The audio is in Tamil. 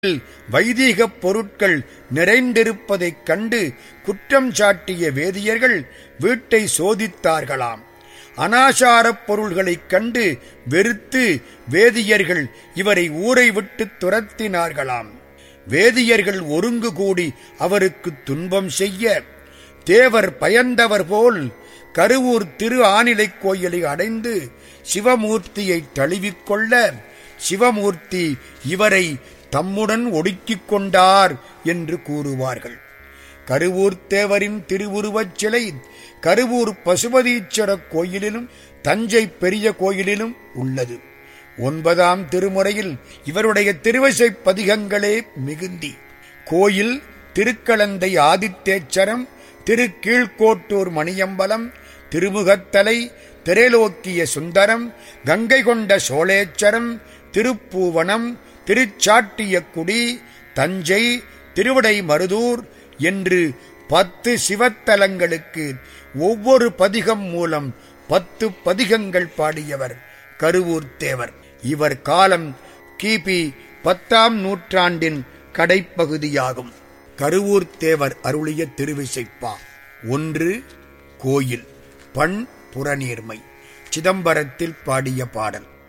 வைதீகப் பொருட்கள் நிறைந்திருப்பதைக் கண்டு குற்றம் சாட்டிய வேதியர்கள் வீட்டை சோதித்தார்களாம் அனாசாரப் பொருள்களைக் கண்டு வெறுத்து வேதியர்கள் இவரை ஊரை விட்டு துரத்தினார்களாம் வேதியர்கள் ஒருங்கு கூடி அவருக்கு துன்பம் செய்ய தேவர் பயந்தவர் போல் கருவூர் திரு ஆனிலைக் கோயிலை அடைந்து சிவமூர்த்தியை தழுவிக்கொள்ள சிவமூர்த்தி இவரை தம்முடன் ஒடுக்கிக் கொண்டார் என்று கூறுவார்கள் கருவூர் தேவரின் திருவுருவச் சிலை கருவூர் பசுபதீஸ்வரர் கோயிலிலும் தஞ்சை பெரிய கோயிலிலும் உள்ளது ஒன்பதாம் திருமுறையில் இவருடைய திருவசைப் பதிகங்களே மிகுந்தி கோயில் திருக்களந்தை ஆதித்தேச்சரம் திருக்கீழ்கோட்டூர் மணியம்பலம் திருமுகத்தலை திரைலோக்கிய சுந்தரம் கங்கை கொண்ட சோழேச்சரம் திருப்பூவனம் திருச்சாட்டியக்குடி தஞ்சை திருவிடை மருதூர் என்று பத்து சிவத்தலங்களுக்கு ஒவ்வொரு பதிகம் மூலம் பத்து பதிகங்கள் பாடியவர் கருவூர் தேவர் இவர் காலம் கிபி பத்தாம் நூற்றாண்டின் கடைப்பகுதியாகும் கருவூர் தேவர் அருளிய திருவிசைப்பா ஒன்று கோயில் பண் புறநீர்மை சிதம்பரத்தில் பாடிய பாடல்